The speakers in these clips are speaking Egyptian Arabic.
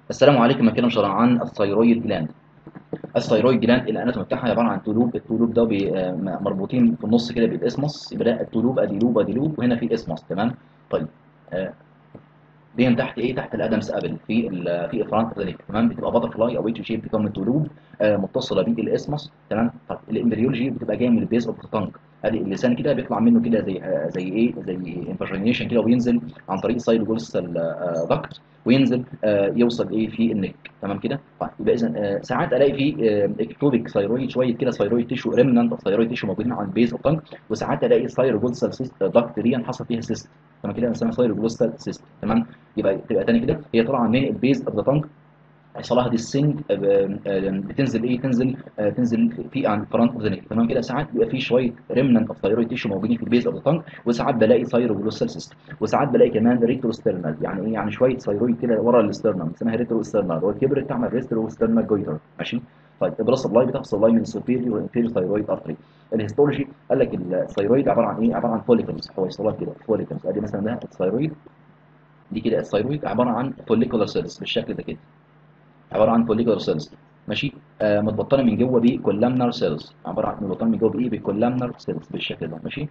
السلام عليكم هنتكلم شرعا عن الثيرويد جلاند الثيرويد جلاند الاناتومي بتاعها عباره عن تولوب التولوب ده بي- آه، مربوطين في النص كده بالاسمس يبقى ده التولوب ادي لوب ادي لوب وهنا في اسمس تمام طيب آه، دي تحت ايه تحت الادمس ابل في ال في الفرونت ذلك تمام بتبقى باتر فلاي او ويتش شيب بتكون من تولوب آه، متصله بالاسمس تمام طب الامبريولوجي بتبقى جايه من البيز اوف تانك ادي اللسان كده بيطلع منه كده زي آه، زي ايه زي انفاجينيشن كده وينزل عن طريق سايلوجولستال داكت وينزل آه، يوصل ايه في النك تمام كده طيب يبقى اذا ساعات الاقي في اكتوبيك ثايرويد شويه كده ثايرويد تيشو ريمننت اوف ثايرويد تيشو موجودين على البيز اوف تانك وساعات الاقي سايلوجولستال داكت دي حصل فيها سيست تمام كده بنسميها سايلوجولستال سيست تمام يبقى تبقى تاني كده هي طالعه من البيز اوف ذا تانك يحصل لها ديسنج بتنزل ايه تنزل آه، تنزل في عن فرونت اوف ذا نيك تمام كده ساعات بيبقى في شويه ريمننت اوف ثايرويد تيشو موجودين في البيز اوف ذا تانك وساعات بلاقي ثايروجلوسال سيستم وساعات بلاقي كمان ريتروسترنال يعني ايه يعني شويه ثايرويد كده ورا الاسترنال اسمها ريتروسترنال والكبر تعمل ريتروسترنال جويتر ماشي طيب البلس سبلاي بتاع سبلاي من السوبيريور والانفيريور ثايرويد ارتري الهيستولوجي قال لك الثايرويد عباره عن ايه عباره عن فوليكلز هو يصلها كده فوليكلز ادي مثلا ده الثايرويد دي كده الثايرويد عباره عن فوليكولار سيلز بالشكل ده كده عباره عن فوليكولار سيلز ماشي آه متبطنه من جوه بكولامنر سيلز عباره عن متبطنه من جوه بايه بكولامنر سيلز بالشكل ده ماشي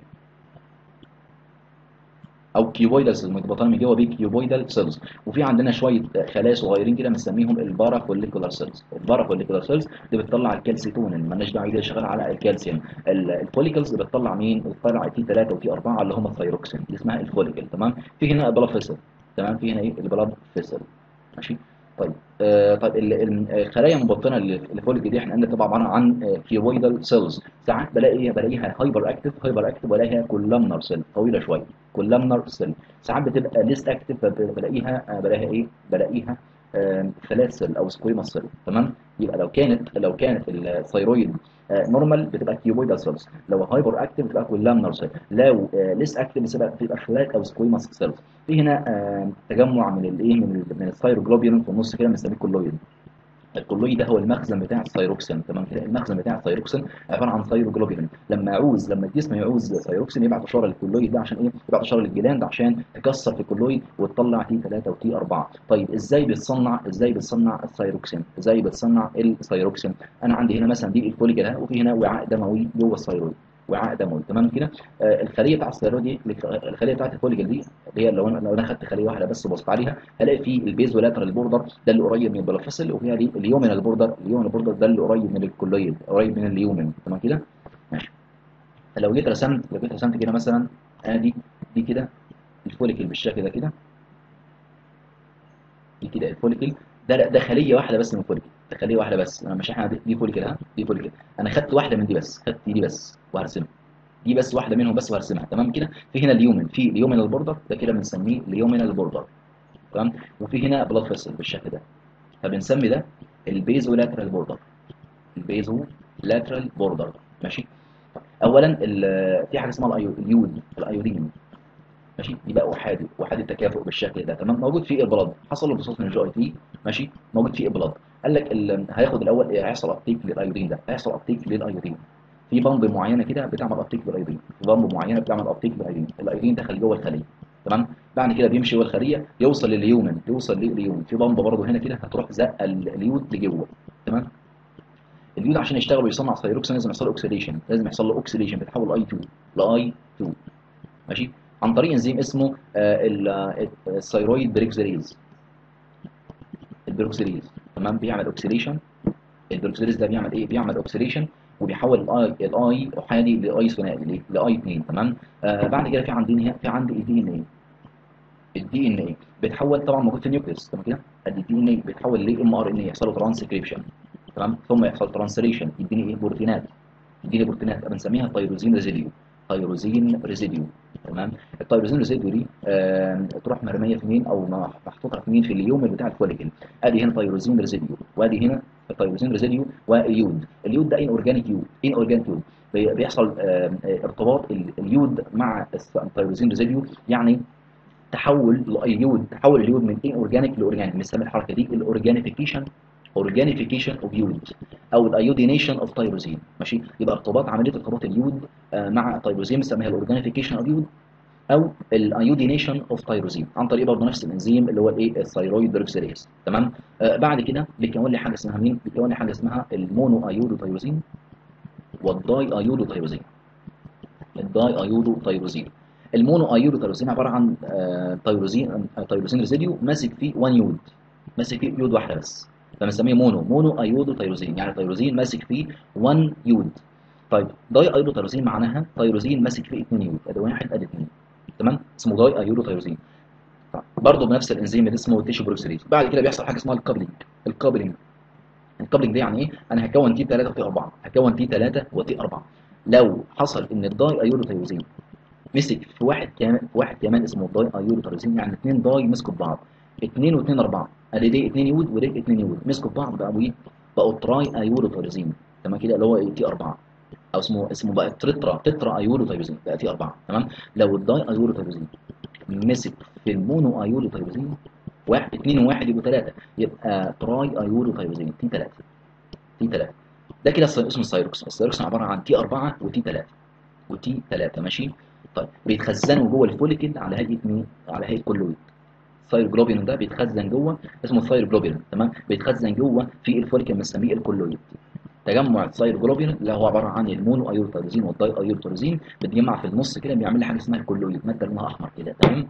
او كيوبويدال سيلز متبطنه من جوه بكيوبويدال سيلز وفي عندنا شويه خلايا صغيرين كده بنسميهم البارا فوليكولار سيلز البارا فوليكولار سيلز دي بتطلع الكالسيتونين مالناش دعوه دي شغال على الكالسيوم ال- الفوليكلز بتطلع مين بتطلع تي 3 وتي 4 اللي هم الثايروكسين دي اسمها الفوليكل تمام في هنا بلاد فيسل تمام في هنا ايه البلاد فيسل ماشي طيب آه طيب ال- ال- الخلايا المبطنه اللي اللي فوق دي احنا قلنا تبقى عباره عن كيويدال سيلز ساعات بلاقي بلاقيها هايبر اكتف هايبر اكتف بلاقيها كولامنر سيل طويله شويه كولامنر سيل ساعات بتبقى ليست اكتف بلاقيها آه، بلاقيها ايه بلاقيها ثلاث سيل او سكويما سيل تمام يبقى لو كانت لو كانت الثيرويد نورمال بتبقى كيوبويدال سيلز لو هايبر اكتف بتبقى كولامنر سيل لو ليس اكتف بتبقى بتبقى فلات او سكويماس سيلز في هنا آه، تجمع من الايه من ال- من الثايروجلوبولين في النص كده بنسميه كولويد الكولويد ده هو المخزن بتاع الثايروكسين تمام كده المخزن بتاع الثايروكسين عباره عن ثايروجلوبولين لما يعوز لما الجسم يعوز ثايروكسين يبعت اشاره للكولويد ده عشان ايه يبعت اشاره للجلاند عشان تكسر في الكولويد وتطلع تي 3 وتي 4 طيب ازاي بيتصنع ازاي بتصنع الثايروكسين ازاي بتصنع الثايروكسين انا عندي هنا مثلا دي الفوليكل اهي وفي هنا وعاء دموي جوه الثايرويد وعاء دموي تمام كده آه الخليه بتاع الثيرويد دي الخليه بتاعت الفوليكل دي اللي هي لو انا لو انا خدت خليه واحده بس وبصيت عليها هلاقي في البيز ولاترال بوردر ده اللي قريب من البلافيسل وفيها دي اليومينال بوردر اليومينال بوردر ده اللي قريب من الكولويد قريب من اليومن تمام كده ماشي لو جيت رسمت لو جيت رسمت كده مثلا ادي دي كده الفوليكل بالشكل ده كده دي كده الفوليكل ده ده خليه واحده بس من الفوليكل ده خليه واحده بس انا مش احنا دي, دي فوليكل ها دي فوليكل انا خدت واحده من دي بس خدت دي بس وهرسمها دي بس واحده منهم بس وهرسمها تمام كده في هنا اليومن في اليومينال بوردر ده كده بنسميه اليومينال بوردر تمام وفي هنا بلاد فيسل بالشكل ده فبنسمي ده البيزو لاترال بوردر البيزو لاترال بوردر ماشي اولا ال- في حاجه اسمها الأيو- اليود الايودين ماشي يبقى احادي احادي التكافؤ بالشكل ده تمام موجود في البلاد حصل له امتصاص من الجي اي تي ماشي موجود في البلاد قال لك ال- هياخد الاول إيه؟ هيحصل ابتيك للايودين ده هيحصل ابتيك للايودين في بامب معينه كده بتعمل ابتيك للايودين في بامب معينه بتعمل ابتيك للايودين الايودين دخل جوه الخليه تمام بعد كده بيمشي جوه الخليه يوصل لليومن يوصل لليومن في بامب برضه هنا كده هتروح زقه ال- اليود لجوه تمام اليود عشان يشتغل ويصنع ثيروكسين لازم يحصل له اوكسيديشن لازم يحصل له اوكسيديشن بيتحول لاي 2 لاي 2 ماشي عن طريق انزيم اسمه آه، ال- آه، الثيرويد بريكزيليز البروكسيليز تمام بيعمل اوكسيديشن البروكسيليز ده بيعمل ايه بيعمل اوكسيديشن وبيحول الاي الاي احادي لاي ثنائي لاي 2 تمام آه بعد كده في عندي في عندي الدي ان ايه الدي ان ايه بيتحول طبعا موجود في النيوكليس تمام كده الدي ان ايه بيتحول ل ام ار ان اي يحصل له ترانسكريبشن تمام ثم يحصل ترانسليشن يديني ايه بروتينات يديني بروتينات بنسميها تيروزين ريزيديو تيروزين ريزيديو تمام التيروزين ريزيديو دي آه تروح مرميه في مين او م- محطوطه في مين في اليوم بتاع الفوليكل ادي هنا تيروزين ريزيديو وادي هنا التيروزين ريزيديو واليود اليود ده ان اورجانيك يود ان اورجانيك يود بي- بيحصل آه، آه، ارتباط ال- اليود مع الس- التيروزين ريزيديو يعني تحول اليود تحول اليود من ان اورجانيك لاورجانيك بنسمي الحركه دي الاورجانيفيكيشن اورجانيفيكيشن اوف يود او الايودينيشن اوف تيروزين ماشي يبقى ارتباط عمليه ارتباط اليود آه، مع التيروزين بنسميها الاورجانيفيكيشن اوف يود او الايودينيشن اوف تايروزين عن طريق برضه نفس الانزيم اللي هو الايه الثايرويد بيروكسيليز تمام آه بعد كده بيكون لي حاجه اسمها مين بيكون لي حاجه اسمها المونو ايودو تايروزين والداي ايودو تايروزين الداي ايودو تايروزين المونو ايودو تايروزين عباره عن آه تايروزين آه تايروزين ريزيديو ماسك فيه 1 يود ماسك فيه يود واحده بس فبنسميه مونو مونو ايودو تايروزين يعني تايروزين ماسك فيه 1 يود طيب داي ايودو تايروزين معناها تايروزين ماسك فيه 2 يود ادي واحد ادي 2 تمام اسمه داي ايودو تايروزين برضه بنفس الانزيم اللي اسمه تيشو بروكسيليز بعد كده بيحصل حاجه اسمها الكابلينج الكابلينج الكابلينج ده يعني ايه انا هكون تي 3 وتي 4 هكون تي 3 وتي 4 لو حصل ان الداي ايودو تايروزين مسك في واحد كمان في واحد كمان اسمه الداي ايودو تايروزين يعني اثنين داي مسكوا في بعض 2 و2 4 ادي دي 2 يود ودي 2 يود مسكوا في بعض بقوا ايه بقوا تراي ايودو تايروزين تمام كده اللي هو تي 4 او اسمه اسمه بقى تريترا تترا ايودو تايروزين بقى تي 4 تمام لو الداي ايودو تايروزين مسك في المونو ايودو تايروزين واحد اثنين وواحد يبقوا ثلاثة يبقى تراي ايودو تايروزين تي 3 تي 3 ده كده اسمه السايروكس السايروكس عبارة عن تي 4 وتي 3 وتي 3 ماشي طيب بيتخزنوا جوه الفوليكل على هيئة مين على هيئة كلويد الثايروجلوبين ده بيتخزن جوه اسمه الثايروجلوبين تمام بيتخزن جوه في الفوليكل بنسميه الكلويد تجمع الثايروجلوبين اللي هو عباره عن المونو ايوتيروزين والداي ايوتيروزين بتجمع في النص كده بيعمل لي حاجه اسمها الكلويد ماده لونها احمر كده تمام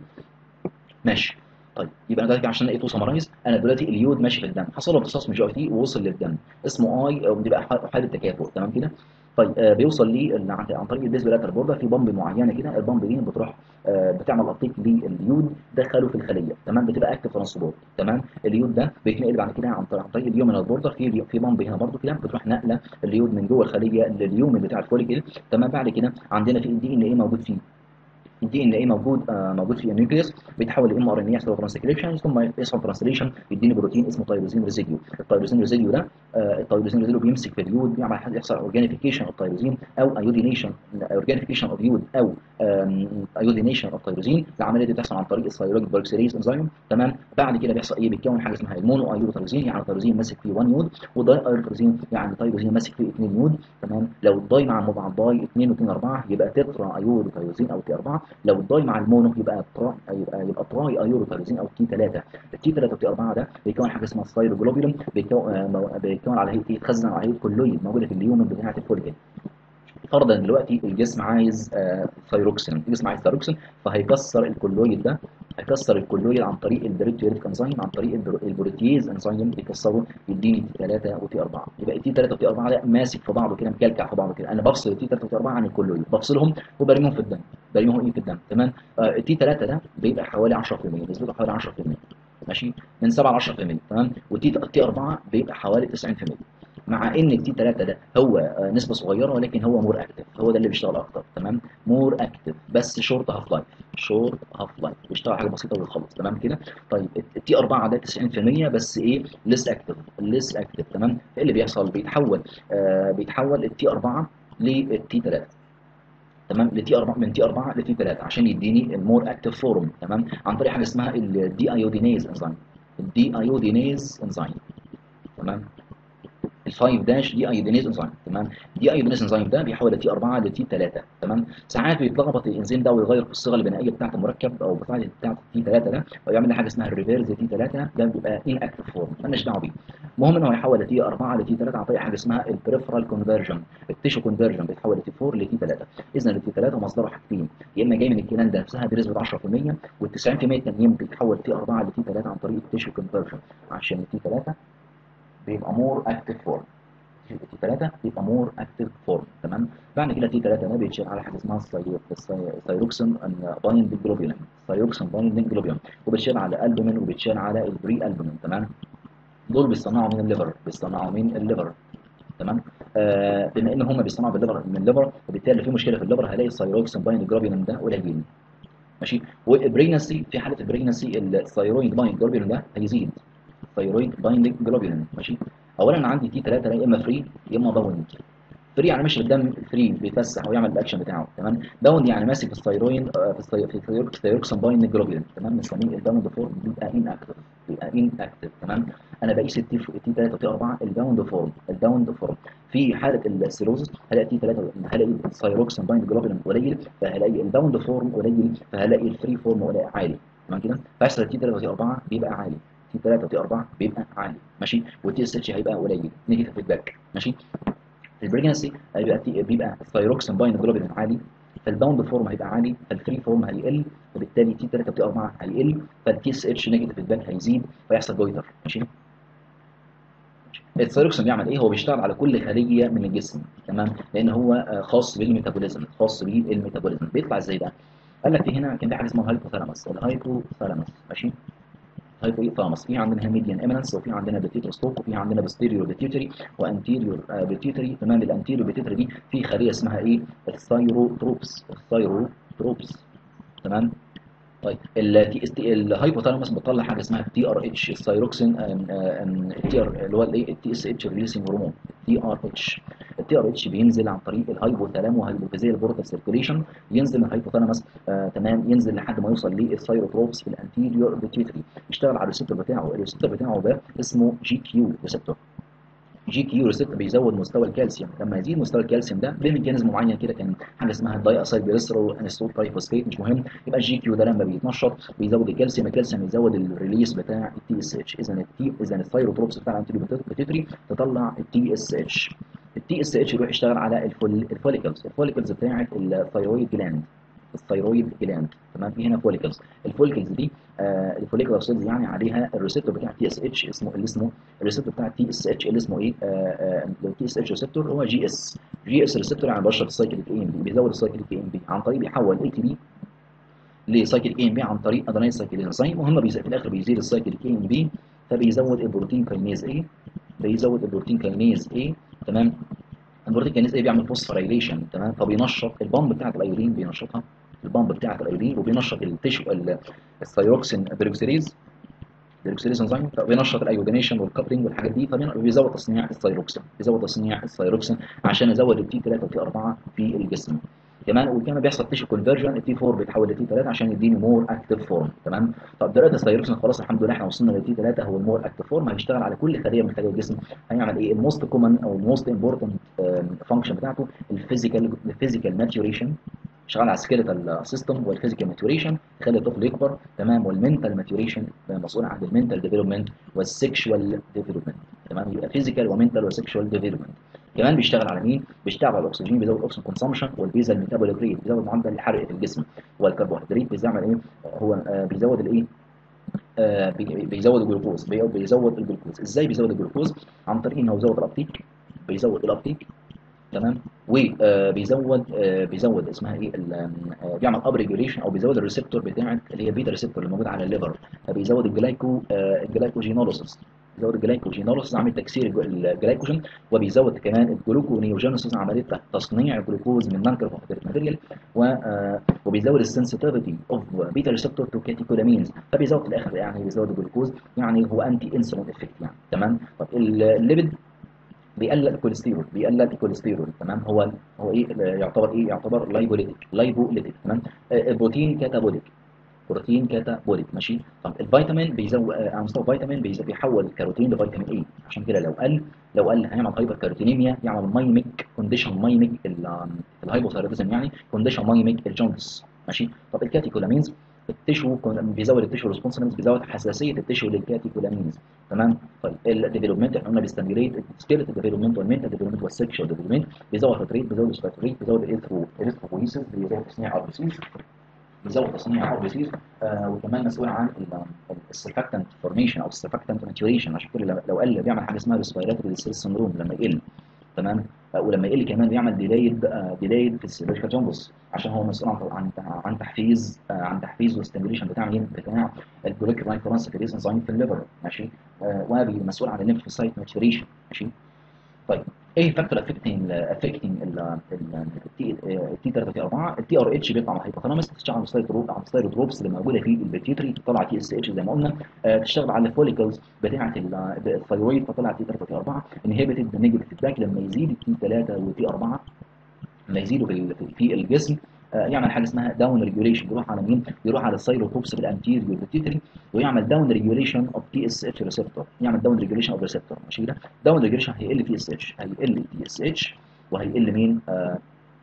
ماشي طيب يبقى انا دلوقتي عشان ايه تو سمرايز انا دلوقتي اليود ماشي في الدم حصل له امتصاص من جي اي تي ووصل للدم اسمه اي او بيبقى حاله تكافؤ تمام كده طيب آه بيوصل لي عن طريق البيز بلاتر بوردر في بامب معينه كده البامب دي بتروح آه بتعمل ابتيك لليود دخله في الخليه تمام بتبقى اكتف ترانسبورت تمام اليود ده بيتنقل بعد كده عن طريق, عن طريق اليومينال بوردر في في بامب هنا برده كده بتروح نقله اليود من جوه الخليه لليومن بتاع الفوليكل تمام بعد كده عندنا في الدي ان ايه موجود فيه الدي ان ايه موجود آه موجود في النيوكليوس بيتحول لام ار ان اي يحصل ترانسكريبشن ثم يحصل ترانسليشن يديني بروتين اسمه تايروزين ريزيديو التايروزين ريزيديو ده آه التايروزين ريزيديو بيمسك في اليود بيعمل يحصل اورجانيفيكيشن اوف تايروزين او ايودينيشن اورجانيفيكيشن اوف يود او ايودينيشن اوف تايروزين العمليه دي بتحصل عن طريق الثايرويد بروكسيليز انزيم تمام بعد كده بيحصل ايه بيتكون حاجه اسمها المونو ايودوتايروزين يعني تايروزين ماسك فيه 1 يود والداي ايودوتايروزين يعني تايروزين ماسك فيه 2 يود تمام لو الداي مع مع الداي 2 و2 4 يبقى تترا ايودوتايروزين او تي 4 لو الداي مع المونو يبقى ترا يبقى يبقى تراي ايودوتايروزين او تي 3 التي 3 وتي 4 ده بيكون حاجه اسمها الثايروجلوبولين بيكون آه بيكون على هيئه يتخزن على هيئه كلويد موجوده في اليومن بتاعه الفوليكل فرضا دلوقتي الجسم عايز آه ثايروكسين الجسم عايز ثايروكسين فهيكسر الكلويد ده هيكسر الكلويد عن طريق البريتيوريتك انزيم عن طريق البروتيز انزيم بيكسره يديني تي 3 وتي 4 يبقى تي 3 وتي 4 ده ماسك في بعضه كده مكلكع في بعضه كده انا بفصل تي 3 وتي 4 عن الكلويد بفصلهم وبرميهم في الدم برميهم ايه في الدم تمام آه تي 3 ده بيبقى حوالي 10% نسبته حوالي 10% ماشي من 7 ل 10% تمام وتي تي 4 بيبقى حوالي 90% مع ان التي 3 ده هو نسبه صغيره ولكن هو مور اكتف هو ده اللي بيشتغل اكتر تمام مور اكتف بس شورت هاف لايف شورت هاف لايف بيشتغل حاجه بسيطه ويخلص تمام كده طيب التي 4 ده 90% بس ايه ليس اكتف ليس اكتف تمام ايه اللي بيحصل بيتحول آه بيتحول التي 4 للتي 3 تمام لتي 4 من تي 4 لتي 3 عشان يديني المور اكتف فورم تمام عن طريق حاجه اسمها الدي ايودينيز انزيم الدي ايودينيز انزيم تمام ال5 داش دي ايودينيز انزيم تمام دي ايودينيز انزيم ده بيحول تي 4 لتي 3 تمام ساعات بيتلخبط الانزيم ده ويغير في الصيغه البنائيه بتاعه المركب او بتاعه بتاعه تي 3 ده ويعمل لي حاجه اسمها الريفيرز تي 3 ده بيبقى ان اكتف فورم مالناش دعوه بيه المهم ان هو يحول تي 4 لتي 3 عن طريق حاجه اسمها البريفرال كونفرجن التيشو كونفرجن بيتحول لتي 4 لتي 3 اذا التي 3 مصدره حاجتين يا اما جاي من الكلام ده نفسها بنسبه 10% وال90% التانيين بيتحول تي 4 لتي 3 عن طريق التيشو كونفرجن عشان التي 3 بيبقى مور اكتف فورم تي 3 يبقى مور اكتف فورم تمام بعد كده تي 3 ده بيتشال على حاجه اسمها الثايروكسين بايند جلوبولين الثايروكسين بايند جلوبولين وبيتشال على البومين وبيتشال على البري البومين تمام دول بيصنعوا من الليفر بيصنعوا من الليفر تمام آه بما ان هم بيصنعوا بالليفر من الليفر وبالتالي في مشكله في الليفر هلاقي الثايروكسين بايند جلوبولين ده قليل ماشي والبرينسي في حاله البرينسي الثايرويد بايند جلوبولين ده هيزيد ثايرويد بايند جلوبولين ماشي اولا عندي تي 3 يا اما فري يا اما باوند فري يعني ماشي بالدم فري بيتفسح ويعمل الاكشن بتاعه تمام باوند يعني ماسك في الثيروين آه، في الثي- في الثيرو- في الثيروكسين باين جلوبولين تمام بنسميه الباوند فورم بيبقى ان اكتف بيبقى ان اكتف تمام انا بقيس التي تي 3 وتي 4 الباوند فورم الباوند فورم في حاله السيروزس هلاقي تي 3 هلاقي الثيروكسين باين جلوبولين قليل فهلاقي الباوند فورم قليل فهلاقي الفري فورم قليل عالي تمام كده فيحصل التي 3 وتي 4 بيبقى عالي تي 3 وتي 4 بيبقى عالي ماشي والتي اس اتش هيبقى قليل نيجاتيف فيدباك ماشي في البريجنسي هيبقى تي- بيبقى الثيروكسين باين جلوبولين عالي فالباوند فورم هيبقى عالي فالفري فورم هيقل وبالتالي تي 3 وتي 4 هيقل فالتي اس اتش نيجاتيف فيدباك هيزيد فيحصل جويتر ماشي الثيروكسين بيعمل ايه هو بيشتغل على كل خليه من الجسم تمام لان هو آه، خاص بالميتابوليزم خاص بالميتابوليزم بيطلع ازاي بقى قال لك في هنا كان في حاجه اسمها الهايبوثالاموس الهايبوثالاموس ماشي هايبو ثالاموس في عندنا ميديان ايمنس وفي عندنا بيتيتروستوك وفي عندنا بوستيريور بيتيوتري وانتيريور بيتيوتري تمام الانتيريور بيتيوتري دي في خليه اسمها ايه الثايروتروبس الثايروتروبس تمام طيب التي اس تي الهايبوثالاموس بتطلع حاجه اسمها تي ار اتش الثايروكسين التي ار اللي هو الايه التي اس اتش ريليسنج هرمون التي ار اتش التي ار اتش بينزل عن طريق الهايبوثالامو هايبوفيزيال بورتال سيركوليشن ينزل من الهايبوثالاموس آه تمام ينزل لحد ما يوصل للثايروتروبس في الانتيريور بيتيوتري يشتغل على الريسبتور بتاعه الريسبتور بتاعه ده اسمه جي كيو ريسبتور جي كيو ريسبتور بيزود مستوى الكالسيوم لما يزيد مستوى الكالسيوم ده بميكانيزم معين كده كان حاجه اسمها الداي اسايل جليسرول انستول ترايفوسفيت مش مهم يبقى الجي كيو ده لما بيتنشط بيزود الكالسيوم الكالسيوم يزود الريليس بتاع التي اس اتش اذا التي اذا الثايروتروبس بتاع الانتيبيوتري تطلع التي اس اتش التي اس اتش يروح يشتغل على الفول الفوليكلز الفوليكلز بتاعه الثايرويد جلاند الثايرويد جلاند تمام في هنا فوليكلز الفوليكلز دي آه الفوليكولار سيلز يعني عليها الريسبتور بتاع تي اس اتش اسمه اللي اسمه الريسبتور بتاع تي اس اتش اللي اسمه ايه التي اس اتش ريسبتور هو جي اس جي اس ريسبتور يعني بيشرب السايكليك اي ام بي بيزود السايكليك اي ام بي عن طريق بيحول اي تي بي لسايكليك اي ام بي عن طريق ادرينال سايكلين انزيم وهم بيز- في الاخر بيزيد السايكليك اي ام بي فبيزود البروتين كاينيز اي بيزود البروتين كاينيز اي تمام البروتين كاينيز اي بيعمل فوسفوريليشن تمام فبينشط البامب بتاعت الايودين بينشطها البامب بتاعت الايودين وبينشط التشو ال- الثايروكسين بيروكسيريز بيروكسيليز انزيم بينشط الايودينيشن والكابلنج والحاجات دي فبيزود تصنيع الثايروكسين بيزود تصنيع الثايروكسين عشان يزود التي 3 والتي 4 في الجسم كمان وكمان بيحصل تيشو كونفرجن التي 4 بيتحول لتي 3 عشان يديني مور اكتيف فورم تمام طب دلوقتي الثايروكسين خلاص الحمد لله احنا وصلنا للتي 3 هو المور اكتيف فورم هيشتغل على كل خليه من خلايا الجسم هيعمل ايه الموست كومن او الموست امبورتنت فانكشن بتاعته الفيزيكال الفيزيكال ماتيوريشن شغال على السكيلتال سيستم والفيزيكال ماتيوريشن يخلي الطفل يكبر تمام والمنتال ماتيوريشن مسؤول عن المنتال ديفلوبمنت والسكشوال ديفلوبمنت تمام يبقى فيزيكال ومنتال وسكشوال ديفلوبمنت كمان بيشتغل على مين؟ بيشتغل على الاكسجين بيزود الاكسجين كونسامشن والبيزا الميتابوليك ريت بيزود معدل الحرق في الجسم والكربوهيدرات بيزود ايه؟ هو آه بيزود الايه؟ آه بي- بيزود الجلوكوز بي- بيزود الجلوكوز ازاي بيزود الجلوكوز؟ عن طريق ان هو بيزود الابتيك بيزود الابتيك تمام وبيزود بيزود اسمها ايه ال- آه، بيعمل اب ريجوليشن او بيزود الريسبتور بتاعت اللي هي بيتا ريسبتور اللي موجود على الليفر فبيزود الجلايكو آه، الجلايكوجينوليسيس بيزود الجلايكوجينوليسيس عمليه تكسير الج- الجلايكوجين وبيزود كمان الجلوكونيوجينيسيس عمليه تصنيع الجلوكوز من نون كربوهيدرات ماتيريال و- آه، وبيزود السنسيتيفيتي اوف بيتا ريسبتور تو كاتيكولامينز فبيزود في الاخر يعني بيزود الجلوكوز يعني هو انتي انسولين افكت يعني تمام طب الليبيد بيقلل الكوليسترول بيقلل الكوليسترول تمام هو هو ايه يعتبر ايه يعتبر لايبوليتيك لايبوليتيك تمام آه، البروتين كاتابوليك بروتين كاتابوليك ماشي طب الفيتامين بيزود آه، على مستوى الفيتامين بيز- بيحول الكاروتين لفيتامين اي عشان كده لو قل لو قل هيعمل هايبر كاروتينيميا يعمل مايميك كونديشن مايميك الهايبوثايروديزم يعني كونديشن مايميك الجوندس ماشي طب الكاتيكولامينز التشو كون- بيزود التشو ريسبونسبلز بيزود حساسيه التشو للكاتيكولامينز تمام طيب الديفلوبمنت احنا قلنا بيستنجليت السكيلت ديفلوبمنت والمنتال ديفلوبمنت والسكشوال ديفلوبمنت بيزود الريت بيزود السباتريت بيزود الالترو الالتروبويسيس بيزود تصنيع اربسيس بيزود تصنيع اربسيس آه وكمان مسؤول عن السرفاكتنت فورميشن او السرفاكتنت ماتيوريشن عشان كده لو- لو قل بيعمل حاجه اسمها ريسبيراتوري ديستريس سندروم لما يقل تمام آه، ولما يقل كمان بيعمل ديلايد ديلايد في السيرفيكال جامبس عشان هو مسؤول عن عن عن تحفيز آه، عن تحفيز والستيميوليشن بتاع مين بتاع الجلوكيراين ترانسفيريز انزيم في الليفر ماشي آه، ومسؤول عن الليمفوسايت ماتيوريشن ماشي طيب ايه فاكتور افكتنج افكتنج التي 3 في 4 التي ار اتش بيطلع من الهيبوثالاموس تشتغل على السايتروب على السايتروبس اللي موجوده في البيتيوتري تطلع تي اس اتش زي ما قلنا آه، تشتغل على الفوليكلز بتاعه الثايرويد تطلع تي 3 في 4 انهبيتد نيجاتيف فيدباك لما يزيد التي 3 والتي 4 لما يزيدوا في في الجسم آه، يعمل حاجه اسمها داون ريجوليشن يروح على مين؟ يروح على السايروتوبس بالانتيريور بيتيوتري ويعمل داون ريجوليشن اوف تي اس اتش ريسبتور يعمل داون ريجوليشن اوف ريسبتور ماشي كده؟ داون ريجوليشن هيقل تي اس اتش هيقل تي اس اتش وهيقل مين؟ آه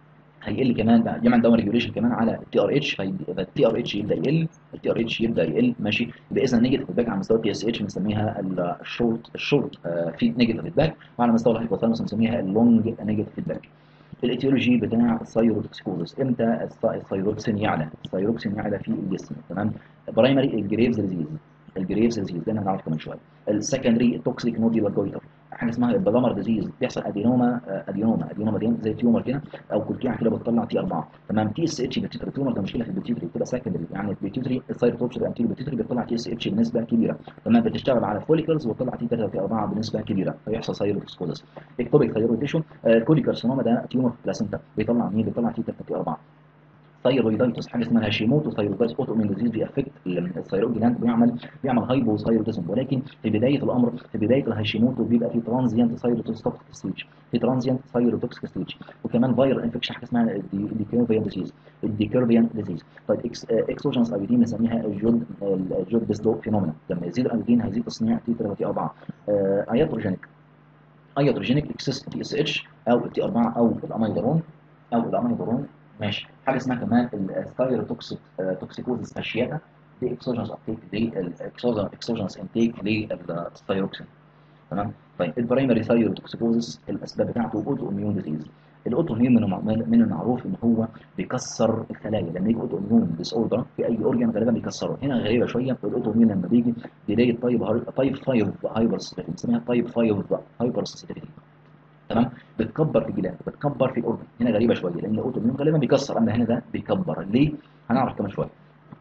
هيقل كمان بقى يعمل داون ريجوليشن كمان على التي ار اتش فيبقى التي ار اتش يبدا يقل التي ار اتش يبدا يقل ماشي يبقى اذا نيجاتيف فيدباك على مستوى التي اس اتش بنسميها الشورت الشورت آه في نيجاتيف فيدباك وعلى مستوى الهايبوثالاموس بنسميها اللونج نيجاتيف فيدباك الايتيولوجي بتاع الثايروتوكسيكوزس امتى الثايروكسين يعلى الثايروكسين يعلى في الجسم تمام برايمري الجريفز ديزيز الجريفز ديزيز ده هنعرف كمان شويه السكندري التوكسيك نوديولار جويتر حاجه اسمها البلامر ديزيز بيحصل ادينوما ادينوما ادينوما دي زي تيومر كده او كلكيعه كده بتطلع تي 4 تمام تي اس اتش بتيتري تيومر ده مشكله في البيتيوتري بتبقى سكندري يعني البيتيوتري الثايروتوبس الانتيريو بيتيوتري بتطلع تي اس اتش بنسبه كبيره تمام بتشتغل على الفوليكلز وتطلع تي 3 تي 4 بنسبه كبيره فيحصل ثايروتوكسيكوزس اكتوبيك ثايرويديشن كوريكارسينوما ده تيومر في البلاسينتا بيطلع مين بيطلع تي 3 تي 4 ثايرويدايتس حاجه اسمها هاشيموتو ثايرويدايتس اوتو امين ديزيز بيأفكت الثايرويد جلاند بيعمل بيعمل هايبو ثايرويدزم ولكن في بدايه الامر في بدايه الهاشيموتو بيبقى في ترانزيانت ثايروتوكسيك ستيج في ترانزيانت ثايروتوكسيك ستيج وكمان فايرال انفكشن حاجه اسمها الديكيرفيان ديزيز الديكيرفيان ديزيز طيب اكسوجنس ايودين بنسميها الجود الجود بيسدو فينومينا لما يزيد الايودين هيزيد تصنيع تي 3 تي 4 اياتروجينيك اياتروجينيك اكسس تي اس اتش او تي 4 او الاميدرون او الاميدرون ماشي حاجه اسمها كمان الثايروتوكسيك توكسيكوزيس فاشياتا دي اكسوجنس ابتيك دي الاكسوجنس انتيك للثايروكسين تمام طيب البرايمري ثايروتوكسيكوزيس الاسباب بتاعته اوتو اميون ديزيز الاوتو اميون من من المعروف ان هو بيكسر الخلايا لما يجي اوتو اميون ديس اوردر في اي اورجان غالبا بيكسره هنا غريبه شويه الاوتو اميون لما بيجي بيلاقي طيب طيب 5 هايبر سيتيفيتي بنسميها طيب 5 هايبر سيتيفيتي تمام بتكبر في الجلاند بتكبر في الاورجن هنا غريبه شويه لان الاوتو اميون غالبا بيكسر اما هنا ده بيكبر ليه هنعرف كمان شويه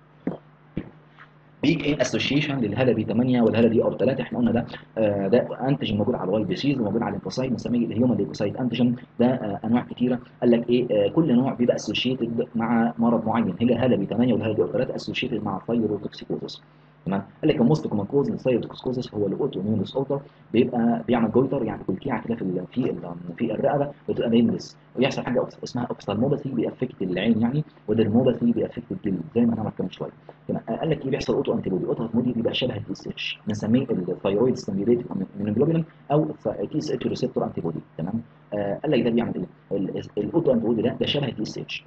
بيج ايه اسوشيشن للهاله بي 8 والهاله دي ار 3 احنا قلنا ده آه ده انتيجين موجود على الواي بي سيز وموجود على الليمفوسايت بنسميه الهيومن ليكوسايت انتيجين ده آه انواع كتيره قال لك ايه آه كل نوع بيبقى اسوشيتد مع مرض معين هي الهاله بي 8 والهاله دي ار 3 اسوشيتد مع ثايروتوكسيكوزس تمام قال لك الموست كومن كوز للثايروتوكسيكوزس هو الاوتو اميون ديس اوردر بيبقى بيعمل جويتر يعني كلكيعه كده في في في الرقبه بتبقى بينلس ويحصل حاجه اسمها اوبستالموباثي بيأفكت العين يعني ودرموباثي بيأفكت الجلد زي ما هنعمل كمان شويه تمام قال لك ايه بيحصل اوتو انتي بودي اوتو انتي بيبقى شبه التي اس اتش بنسميه الثايرويد ستيميوليت من او التي اس اتش ريسبتور انتي بودي تمام آه قال لك ده بيعمل ايه الاوتو انتي بودي ده ده شبه التي اس اتش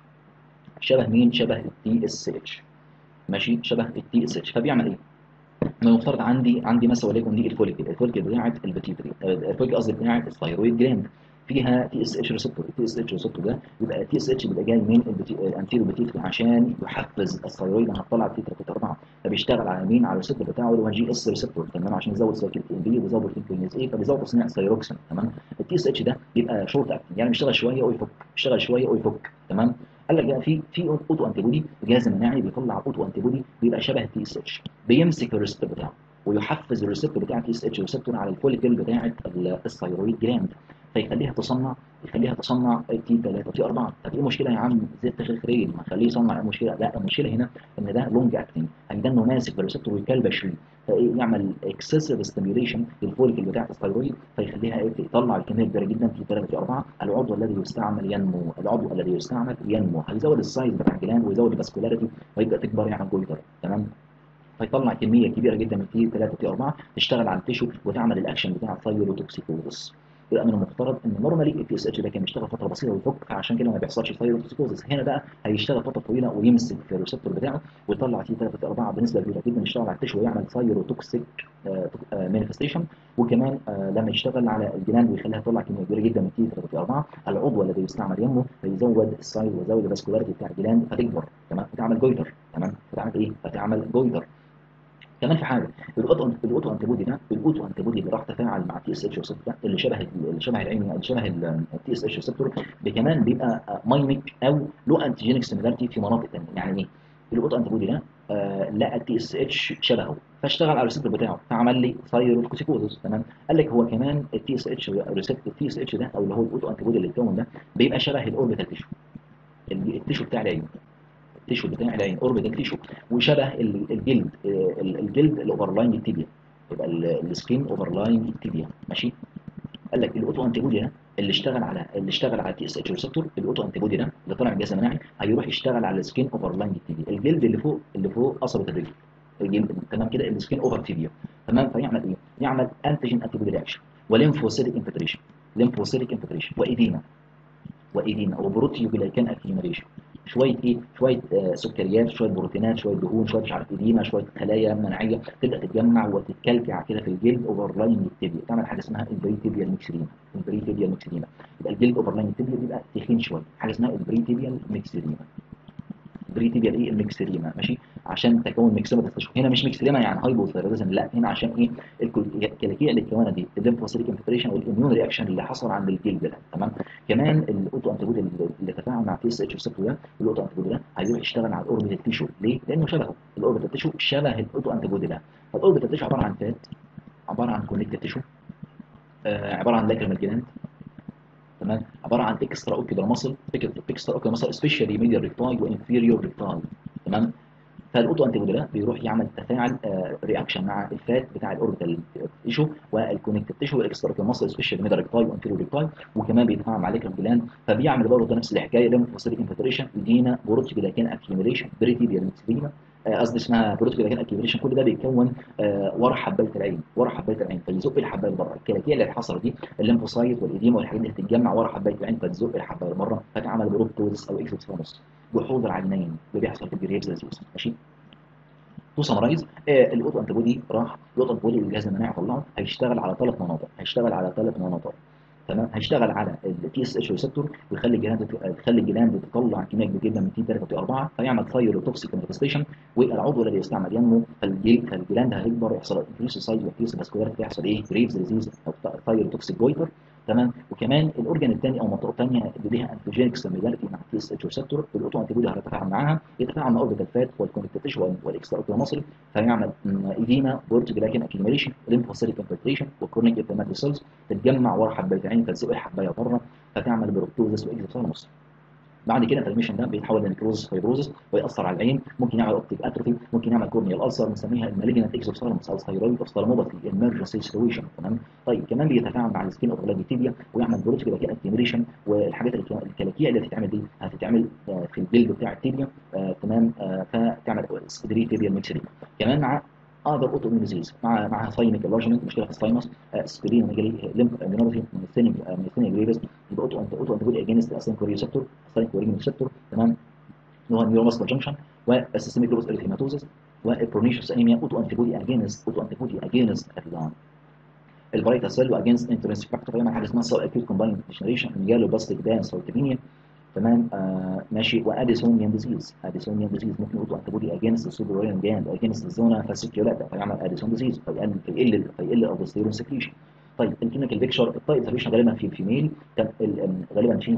شبه مين شبه التي اس اتش ماشي شبه التي اس اتش فبيعمل ايه ما يفترض عندي عندي مثلا وليكن دي الفوليكل الفوليكل بتاعت البيتيوتري الفوليكل قصدي بتاعت الثايرويد جلاند فيها تي اس اتش ريسبتور التي اس اتش ريسبتور ده يبقى التي اس اتش بيبقى جاي من الانتيرو بيتيوتري عشان يحفز الثايرويد انها تطلع تي 3 4 فبيشتغل على مين على الريسبتور بتاعه اللي هو جي اس ريسبتور تمام عشان يزود سايكل ام بي ويزود الكلينيز اي فبيزود تصنيع الثايروكسين تمام التي اس اتش ده بيبقى شورت اكتنج يعني بيشتغل شويه ويفك بيشتغل شويه ويفك تمام قال لك بقى في في اوتو انتي بودي الجهاز المناعي بيطلع اوتو انتي بودي بيبقى شبه التي اس اتش بيمسك الريسبتور بتاعه ويحفز الريسبتور بتاع تي اس اتش ريسبتور على الفوليكل بتاعه الثايرويد جلاند فيخليها تصنع يخليها تصنع تي 3 تي 4 طب ايه المشكله يا عم زي التخيل خير ما خليه يصنع المشكله لا المشكله هنا ان ده لونج اكتنج يعني ده انه ماسك بالريسبتور ويكلبش فيه فايه يعمل اكسسيف ستيميوليشن للفوليكل بتاع الثايرويد فيخليها ايه تطلع الكميه كبيره جدا في 3 في 4 العضو الذي يستعمل ينمو العضو الذي يستعمل ينمو هيزود السايز بتاع الجلاند ويزود الفاسكولاريتي ويبدا تكبر يعمل جويتر تمام فيطلع كميه كبيره جدا من تي 3 تي 4 تشتغل على التيشو وتعمل الاكشن بتاع الثايروتوكسيكوزس يبقى من المفترض ان نورمالي التي اس اتش ده كان بيشتغل فتره بسيطه ويفك فعشان كده ما بيحصلش ثايروتوكسيكوزس هنا بقى هيشتغل فتره طويله ويمسك في الريسبتور بتاعه ويطلع تي 3 تي 4 بنسبه كبيره جدا يشتغل على التيشو ويعمل ثايروتوكسيك مانيفستيشن وكمان آه لما يشتغل على الجلاند ويخليها تطلع كميه كبيره جدا من تي 3 تي 4 العضو الذي يستعمل ينمو فيزود السايز ويزود الفاسكولاريتي بتاع الجلاند فتكبر تمام فتعمل جويتر تمام فتعمل ايه؟ فتعمل جويتر كمان في حاجه الاوتو الاوتو انتي بودي ده الاوتو انتي بودي اللي راح تفاعل مع التي اس اتش ريسبتور ده اللي شبه اللي شبه العين اللي شبه التي اس اتش ريسبتور كمان بيبقى مايميك او له انتيجينيك سيميلاريتي في مناطق ثانيه يعني ايه؟ الاوتو انتي بودي ده آه لقى التي اس اتش شبهه فاشتغل على الريسبتور بتاعه فعمل لي ثايروكوسيكوزس تمام قال لك هو كمان التي اس اتش الريسبتور التي اس اتش ده او اللي هو الاوتو انتي بودي اللي اتكون ده بيبقى شبه الاوربيتال تيشو التيشو بتاع العين التيشو بتاع العين اوربيتال تيشو وشبه الجلد الجلد الاوفرلاين التيبيا يبقى السكين اوفرلاين التيبيا ماشي قال لك الاوتو انتي بودي ده اللي اشتغل على اللي اشتغل على تي اس اتش ريسبتور الاوتو انتي بودي ده اللي طلع من الجهاز المناعي هيروح يشتغل على السكين اوفرلاين التيبيا الجلد اللي فوق اللي فوق قصبه الرجل الجلد تمام كده السكين اوفر تيبيا تمام فيعمل ايه؟ يعمل انتيجين انتي بودي رياكشن وليمفوسيتيك انفلتريشن ليمفوسيتيك انفلتريشن وايديما وايديما وبروتيوجلايكان اكيوميليشن شويه ايه شويه آه سكريات شويه بروتينات شويه دهون شويه مش عارف اديمه شويه خلايا مناعيه تبدا تتجمع وتتكلكع كده في الجلد اوفر لاين التبيا تعمل حاجه اسمها البريتيبيال ميكسيريما البريتيبيال ميكسيريما يبقى الجلد اوفر لاين التبيا بيبقى تخين شويه حاجه اسمها البريتيبيال ميكسيريما بريتيبيال ايه الميكسيريما ماشي عشان تكون ميكسيريما تستشفى هنا مش ميكسيريما يعني هايبوثيروديزم لا هنا عشان ايه الكلاكيع اللي اتكونت دي الليمفوسيتيك انفلتريشن والاميون رياكشن اللي حصل عند الجلد ده تمام كمان الاوتو انتي بودي اللي تفاعل مع تي اس اتش ريسبتور ده الاوتو انتي بودي ده هيروح يشتغل على الاوربيتال تيشو ليه؟ لانه شبهه الاوربيتال تيشو شبه الاوتو انتي بودي ده فالاوربيتال تيشو عباره عن فات عباره عن كونكتيف تيشو آه عباره عن لاكريمال جلاند تمام عباره عن اكسترا اوكيولار ماسل اكسترا اوكيولار ماسل سبيشالي ميديال ريكتاي وانفيريور ريكتاي تمام فالاوتو انتي بودي ده بيروح يعمل تفاعل آه رياكشن مع الفات بتاع الاوربيتال تيشو والكونكتيف تيشو والاكسترا اوكيولار ماسل سبيشالي ميديال ريكتاي وانفيريور ريكتاي وكمان بيتفاعل مع لاكريمال جلاند فبيعمل برضه نفس الحكايه ليمفوسيتيك انفلتريشن يدينا بروتيجلاكين اكيوميليشن بريتيبيال ميكسيديما قصدي اسمها بروتوكولاجين اكيوميليشن كل ده بيتكون آه ورا حبايه العين ورا حبايه العين فيزق الحبايه لبره الكلاكيع اللي حصلت دي الليمفوسايت والايديما والحاجات دي هتتجمع ورا حبايه العين فتزق الحبايه لبره فتعمل بروبتوزس او اكسوسفاموس جحود العينين اللي بيحصل في الجريبس ديزيز ماشي تو سمرايز آه الاوتو انتي بودي راح الاوتو انتي بودي اللي الجهاز المناعي طلعه هيشتغل على ثلاث مناطق هيشتغل على ثلاث مناطق تمام هيشتغل على التي اس اتش ريسبتور ويخلي الجلاند تخلي الجلاند تطلع كميه كبيره جدا من تي 3 وتي 4 فيعمل ثايروتوكسيك مانيفستيشن والعضو الذي يستعمل ينمو فالجلاند هيكبر يحصل انكريس سايز وانكريس فاسكولاريتي يحصل ايه جريفز ديزيز او ثايروتوكسيك جويتر تمام وكمان الاورجان الثاني او المنطقه الثانيه اللي ليها انتوجينيك سيميلاريتي مع التي اس اتش ريسبتور الاوتو انتي بودي هيتفاعل معاها يتفاعل مع اوربيتال فات والكونكتيف تيشو والاكسترا اوكيولار ماسل فيعمل ايديما بورتجلاكين اكيوميليشن ليمفوسيتيك انفلتريشن وكرونيك انفلاماتوري سيلز تتجمع ورا حبايه العين فتزق الحبايه بره فتعمل بروبتوزس واكزوثالموس بعد كده الانفلاميشن ده بيتحول لنكروزس فايبروزس ويأثر على العين ممكن يعمل اوبتيك اتروفي ممكن يعمل كورنيال السر بنسميها المالجنت اكزوثالموس او ثايرويد اوفثالموباثي ايمرجنسي سيتويشن تمام طيب كمان بيتفاعل مع السكين اوف تيبيا ويعمل بروتيكولاكين اكتيميليشن والحاجات الكلاكيع اللي هتتعمل دي هتتعمل في الجلد بتاع التيبيا آه تمام آه فتعمل سكدري تيبيا ميكسري كمان مع اقدر اوتو ديزيز مع مع ثايميك اللارجمنت مشكله في الثايمس سبلين ميجالي ليمف امينوباثي ميثينيك ميثينيك جريفز يبقى اوتو انت اوتو انت بودي اجينست اسين كوري ريسبتور اسين كوري ريسبتور تمام اللي هو نيوروماسكولار جنكشن والسيستميك لوبس اريثيماتوزس والبرونيشوس انيميا اوتو انتي بودي اجينست اوتو انتي بودي اجينست الفرايتا سيل واجينست انترنسيك فاكتور يعمل حاجه اسمها سو اكيوت كومبايند ديجنريشن ميجالو باستيك دانس سايتوبينيا تمام آه ماشي واديسونيان ديزيز اديسونيان ديزيز ممكن اوتو انتي بودي اجينست السوبروريان جاند اجينست الزونا فاسيكيولاتا فيعمل اديسون ديزيز فيقل فيقل فيقل الالدوستيرون سكريشن طيب الكلينيكال بيكشر التايب سكريشن غالبا في الفيميل غالبا في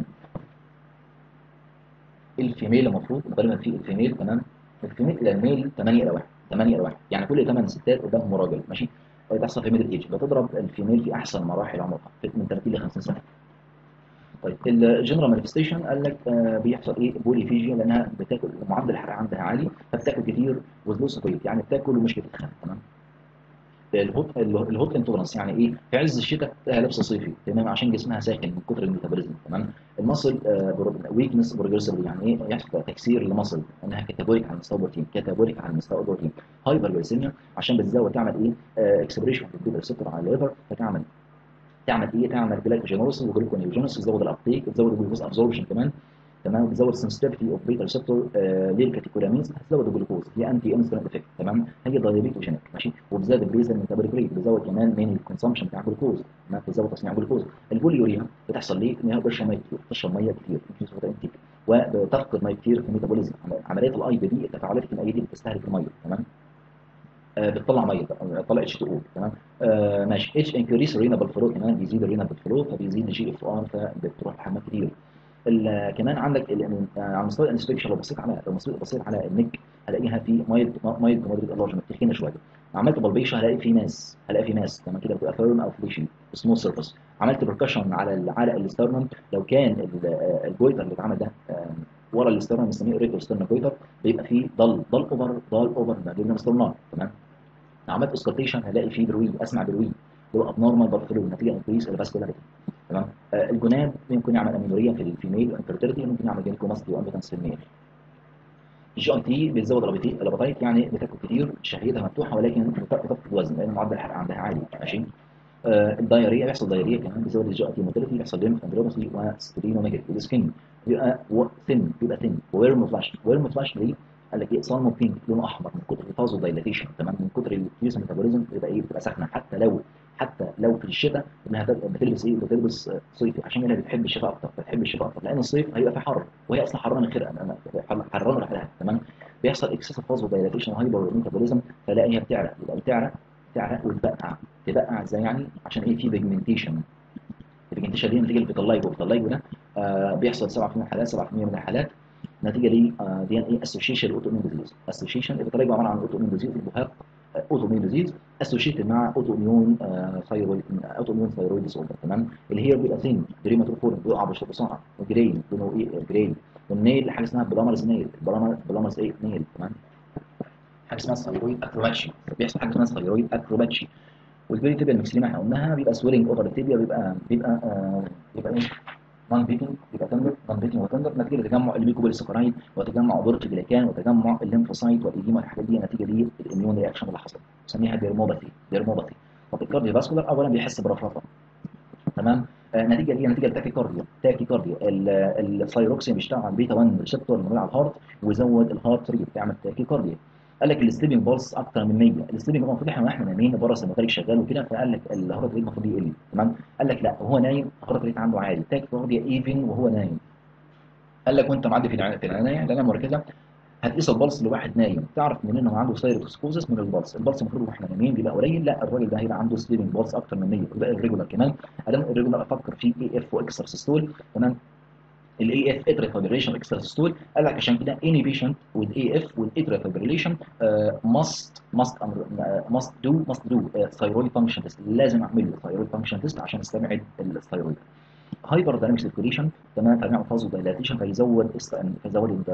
الفيميل المفروض غالبا في الفيميل تمام الفيميل الى الميل 8 الى 1 8 الى 1 يعني كل 8 ستات قدامهم راجل ماشي بتحصل في ميدل ايج بتضرب الفيميل في احسن مراحل عمرها من 30 ل 50 سنه طيب الجنرال مانيفستيشن قال لك آه بيحصل ايه بوليفيجيا لانها بتاكل معدل الحراره عندها عالي فبتاكل كتير وزلوس كويس يعني بتاكل ومش بتتخن تمام الهوت الهوت انتولرنس يعني ايه في عز الشتاء تلاقيها لابسه صيفي تمام عشان جسمها ساخن من كتر الميتابوليزم تمام المصل ويكنس بروجريسيف يعني ايه يحصل تكسير لمصل انها كاتابوليك على مستوى البروتين كاتابوليك على مستوى البروتين هايبر جلايسيميا عشان بتزود تعمل ايه آه اكسبريشن في البيتا ريسبتور على الليفر فتعمل تعمل ايه تعمل جلايكوجينوسيس وجلوكونيوجينوسيس تزود الابتيك تزود الجلوكوز ابزوربشن كمان تمام بتزود سنسيتيفيتي اوف بيتا ريسبتور للكاتيكولامينز هتزود الجلوكوز هي انتي انسولين افكت تمام هي دايابيتوجينيك ماشي وبزاد البريزل ميتابوليك ريت بيزود كمان من الكونسامشن بتاع الجلوكوز تمام بتزود تصنيع الجلوكوز البوليوريا بتحصل ليه ان هي بتشرب ميه كتير بتشرب ميه كتير انتيك وبتفقد ميه كتير في الميتابوليزم عمليه الاي بي دي التفاعلات الكيميائيه دي بتستهلك الميه تمام آه بتطلع ميه بتطلع اتش 2 او تمام آه ماشي اتش انكريس رينابل فلو كمان بيزيد الرينابل فلو فبيزيد الجي اف ار فبتروح الحمام كتير كمان عندك على مستوى الانسبكشن لو بصيت على لو بصيت على النك هلاقيها في مايلد مايلد مودريت انلارجمنت تخينه شويه عملت بالبيشن هلاقي في ماس هلاقي في ماس تمام كده بتبقى فيرم او فليشي سموث سيرفيس عملت بركشن على العرق الاسترنم لو كان الجويتر اللي اتعمل ده ورا الاسترنم بنسميه ريتو سترنم جويتر بيبقى فيه ضل ضل اوفر ضل اوفر ما بين الاسترنم تمام عملت اسكالتيشن هلاقي فيه بروي اسمع بروي اللي هو ابنورمال بلد فلو نتيجه انكريس الفاسكولاريتي تمام آه الجناب ممكن يعمل امينوريا في الفيميل انفيرتيلتي ممكن يعمل جينيكوماستي وامبيتنس في الميل الجي اي تي بتزود الابيتايت يعني بتاكل كتير شهيتها مفتوحه ولكن بتفقد الوزن لان معدل الحرق عندها عالي ماشي آه الدايريا بيحصل دايريا كمان بيزود الجي اي تي موتيليتي بيحصل ليمف اندروباثي وسترينوميجالي السكين بيبقى ثين بيبقى ثين ويرم فلاش ويرم فلاش ليه؟ قال لك ايه صالمو بينك لونه احمر من كتر الفازو دايلاتيشن تمام من كتر الفيوز ميتابوليزم بتبقى ايه بتبقى ساخنه حتى لو حتى لو في الشتاء انها بتلبس ايه بتلبس صيفي عشان هي بتحب الشتاء اكتر بتحب الشتاء اكتر لان الصيف هيبقى في حر وهي اصلا حرانه خير حرانه لوحدها تمام بيحصل اكسسيف فازو دايلاتيشن وهايبر ميتابوليزم فلاقي هي بتعرق يبقى بتعرق تعرق وتبقع تبقع ازاي يعني عشان ايه في بيجمنتيشن البيجمنتيشن دي نتيجه الفيتالايجو الفيتالايجو ده آه بيحصل 7% من الحالات 7% من الحالات نتيجه ل دي ان اي اسوشيشن اوتومين ديزيز اسوشيشن الفيتالايجو عباره عن اوتومين ديزيز البهاق اوتومين ديزيز اسوشيتد مع اوتوميون ثايرويد اوتوميون ثايرويد ديس اوردر تمام اللي هي بيبقى ثين دريماتوفورم بيقع بسرعه وجرين لونه ايه جرين والنيل حاجه اسمها بلامرز نيل بلامرز ايه نيل تمام حاجه اسمها ثايرويد اكروباتشي بيحصل حاجه اسمها ثايرويد اكروباتشي والبيري تيبيا المكسلين احنا قلناها بيبقى سويلنج اوفر التيبيا بيبقى بيبقى آه بيبقى ايه نون بيتنج يبقى تندر نون بيتنج وتندر نتيجه لتجمع الميكوبوليسكرايد وتجمع بورت جليكان وتجمع الليمفوسايت والايديما الحاجات دي نتيجه للاميون رياكشن اللي حصل نسميها ديرموباثي ديرموباثي طب الكارديو فاسكولار اولا بيحس برفرفه تمام آه نتيجه ليه نتيجه لتاكي كارديو تاكي كارديو الثايروكسين بيشتغل على البيتا 1 ريسبتور اللي على الهارت ويزود الهارت ريت بيعمل تاكي كارديو قال لك السليبنج بالس اكتر من 100 السليبنج المفروض احنا واحنا نايمين بره السيماتيك شغال وكده فقال لك الهارت ريت المفروض يقل تمام قال لك لا وهو نايم الهارت ريت عنده عالي تاك كارديا ايفن وهو نايم قال لك وانت معدي في العنايه في العنايه العنايه المركزه هتقيس البلس لواحد نايم تعرف منين انه عنده سايروتوسكوزس من البلس البلس المفروض واحنا نايمين بيبقى قليل لا الراجل ده هيبقى عنده سليبنج بلس اكتر من 100 وده الريجولار كمان ادام الريجولار افكر في اي اف واكسترا سيستول تمام الاي اف اتريال فايبريشن اكسترا سيستول قال لك عشان كده اني بيشنت وذ اي اف وذ اتريال فايبريشن ماست ماست ماست دو ماست دو ثايرويد فانكشن تيست لازم اعمل له ثايرويد فانكشن تيست عشان استبعد الثايرويد هايبر دايناميك سيركيوليشن تمام فبيعمل فازو دايلاتيشن فيزود فيزود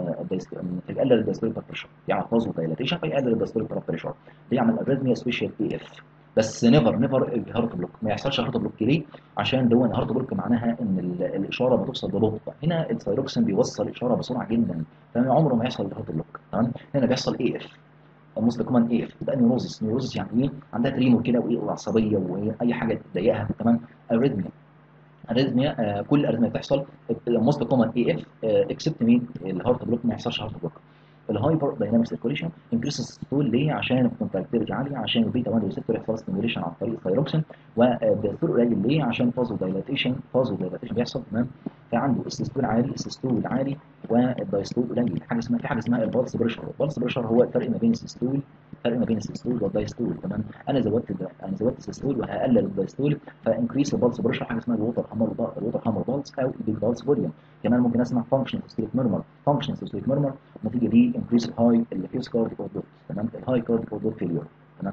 فيقلل الدايستوليك بريشر يعمل فازو دايلاتيشن فيقلل الدايستوليك بريشر بيعمل اريثميا سبيشال اي اف بس نيفر نيفر الهارت بلوك ما يحصلش هارت بلوك ليه؟ عشان ده الهارت بلوك معناها ان الاشاره بتوصل ببطء هنا الثايروكسين بيوصل الاشاره بسرعه جدا فعمره ما يحصل الهارت بلوك تمام هنا بيحصل اي اف موست كومن اي اف يبقى نيوروزس نيوروزس يعني ايه؟ عندها تريمور كده وايه وعصبيه واي حاجه تضايقها تمام اريثميا اريثميا آه كل اريثميا بتحصل موست كومن اي اف اكسبت مين الهارت بلوك ما يحصلش هارت بلوك الهايبر دايناميك سيركوليشن انكريس السيستول ليه عشان الكونتراكتيفيتي عاليه عشان البيتا 1 ريسبتور يحصل ستيميوليشن عن طريق الثايروكسين والدستور قليل ليه عشان فازو دايلاتيشن فازو دايلاتيشن بيحصل تمام فعنده السيستول عالي السيستول عالي والدايستول قليل حاجه اسمها في حاجه اسمها البلس بريشر البلس بريشر هو الفرق ما بين السيستول الفرق ما بين السيستول والدايستول تمام انا زودت ده انا زودت السيستول وهقلل الدايستول فانكريس البلس بريشر حاجه اسمها الووتر هامر الووتر هامر بالز او البيج بالز فوليوم كمان ممكن اسمع فانكشن سيستوليك ميرمر فانكشن سيستوليك ميرمر نتيجه دي انكريس الهاي الفيوس كارديك اوردوت تمام الهاي كارديك اوردوت فيليور تمام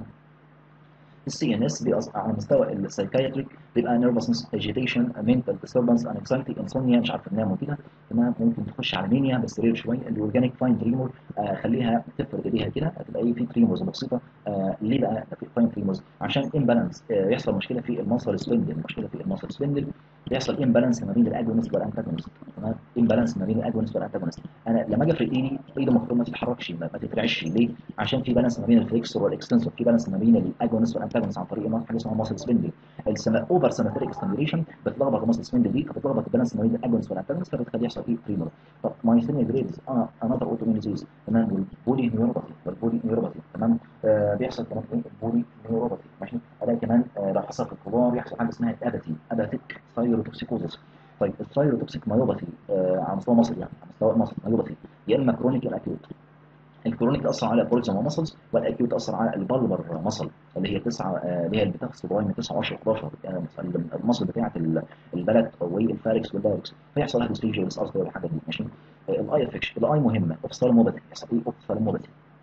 السي ان اس على مستوى السايكايتريك بيبقى نيرفسنس اجيتيشن منتال ديستربنس انكسايتي انسومنيا مش عارف تنام وكده تمام ممكن تخش على مانيا بس رير شويه الاورجانيك فاين تريمور آه خليها تفرد ايديها كده هتبقى ايه في تريمورز بسيطه آه ليه بقى في فاين تريمورز عشان امبالانس آه يحصل مشكله في المصل سبندل مشكله في المصل سبندل بيحصل امبالانس ما بين الاجونست والانتاجونست تمام امبالانس ما بين الاجونست والانتاجونست انا لما اجي افرد ايدي ايدي المفروض ما تتحركش ما, ما تترعش ليه عشان في بالانس ما بين الفليكسور والاكستنسور في بالانس ما بين الاجونست والانتاجونست عن طريق حاجه اسمها ماسل سبندل اوفر سيمتريك ستيميوليشن بتلخبط الماسل سبندل دي فبتلخبط البالانس ما بين الاجونست والانتاجونست فبتخلي يحصل فيه تريمور طب مايثينيا جريدز اه انذر اوتومين ديزيز تمام والبولي نيوروباثي والبولي نيوروباثي تمام آه بيحصل كمان ايه البولي نيوروباثي ماشي الاقي كمان آه لو حصل في الكبار يحصل حاجه اسمها الاباتي اباتيك ثايروتوكسيكوزس طيب الثايروتوكسيك مايوباثي آه على مستوى مصر يعني على مستوى مصر مايوباثي يا اما كرونيك يا اكيوت الكرونيك تاثر على البروكسيمال ماسلز والاكيوت تاثر على البالبر ماسل اللي هي 9 اللي هي اللي بتاخد من 9 10 11 يعني الماسل بتاعه البلد والفاركس والدايركس فيحصل لها ديستيجيا والاسكر والحاجات دي ماشي الاي افكشن الاي مهمه اوفسالموباثي يحصل ايه اوفسالموباثي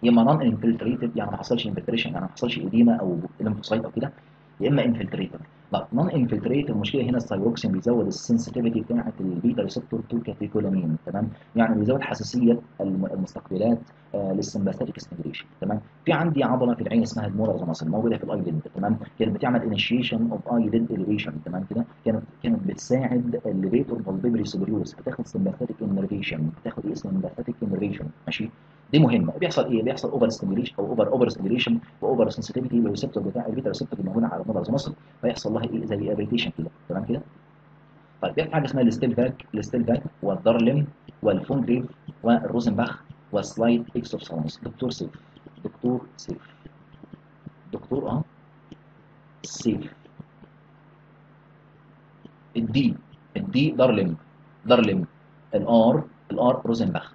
يا اما نون انفلتريتد يعني ما حصلش انفلتريشن يعني ما حصلش اديمه او ليمفوسايت او كده يا اما انفلتريتد لا نون انفلتريتد المشكله هنا الثايروكسين بيزود السنسيتيفيتي بتاعه البيتا ريسبتور تو كاتيكولامين تمام يعني بيزود حساسيه الم- المستقبلات آه للسمباثيك ستيميوليشن تمام في عندي عضله في العين اسمها المولرز ماسل موجوده في الايليد تمام كانت بتعمل انيشيشن اوف ايليد اليفيشن تمام كده كانت كانت بتساعد الليفيتور بالبيبري سوبريوس بتاخد سمباثيك انرفيشن بتاخد ايه سمباثيك انرفيشن ماشي دي مهمه بيحصل ايه بيحصل اوفر ستيميوليشن او اوفر اوفر ستيميوليشن واوفر سنسيتيفيتي للريسبتور بتاع البيتا ريسبتور اللي موجوده على المولرز ماسل فيحصل لها ايه زي اريتيشن كده تمام كده طيب في حاجه اسمها الستيل باك الستيل باك والدارلم والفونجريف والروزنباخ والسلايد اكسوفسالموس دكتور سيف دكتور سيف دكتور اه سيف الدي الدي دارلم دارلم الار الار روزنباخ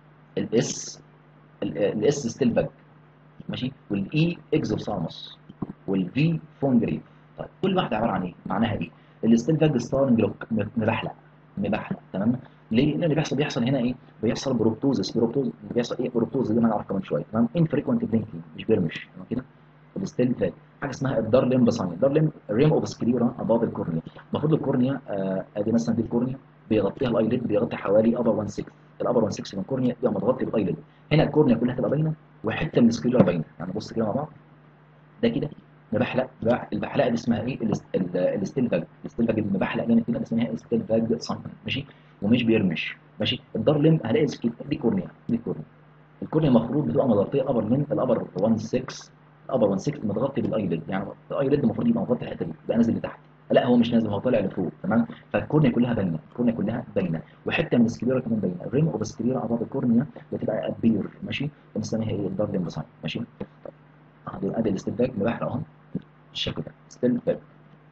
الاس الاس ستيل باك ماشي والاي اكزوفسالموس والفي فونجريف طيب كل واحده عباره عن ايه معناها ايه الستيل باك ستارنج لوك مبحلق مبحلق تمام ليه؟ لان اللي بيحصل بيحصل هنا ايه؟ بيحصل بروبتوزس بروبتوز بيحصل ايه؟ بروبتوز دي ما نعرف كمان شويه تمام؟ انفريكونت بلينكينج مش بيرمش تمام كده؟ الستيل باك حاجه اسمها الدارلم بساين الدارلم ريم اوف سكليرا اباف الكورنيا المفروض الكورنيا آه، ادي مثلا دي الكورنيا بيغطيها الايليد بيغطي حوالي ابر 1 6 الابر 1 6 من الكورنيا يبقى متغطي بالايليد هنا الكورنيا كلها تبقى باينه وحته من السكليرا باينه يعني بص كده مع بعض ده كده مبحلق بح- البحلقه دي اسمها ايه الاس- ال- الستيل فاج الستيل فاج المبحلق جامد كده اسمها ستيل فاج ساين ماشي ومش بيرمش ماشي الدارلم هلاقي سكي- دي كورنيا دي كورنيا الكورنيا المفروض بتبقى مغطيه ابر من الابر 1 6 الابر 1 6 متغطي بالايليد يعني الايليد المفروض يبقى مغطي الحته دي يبقى نازل لتحت لا هو مش نازل هو طالع لفوق تمام فالكورنيا كلها باينه الكورنيا كلها باينه وحته من السكليرا كمان باينه الريم اوف السكليرا اباف الكورنيا بتبقى ابير ماشي بنسميها ايه الدارلم بساين ماشي طيب ادي ادي الستيل باك مبحلق اهو بالشكل ده ستيل باك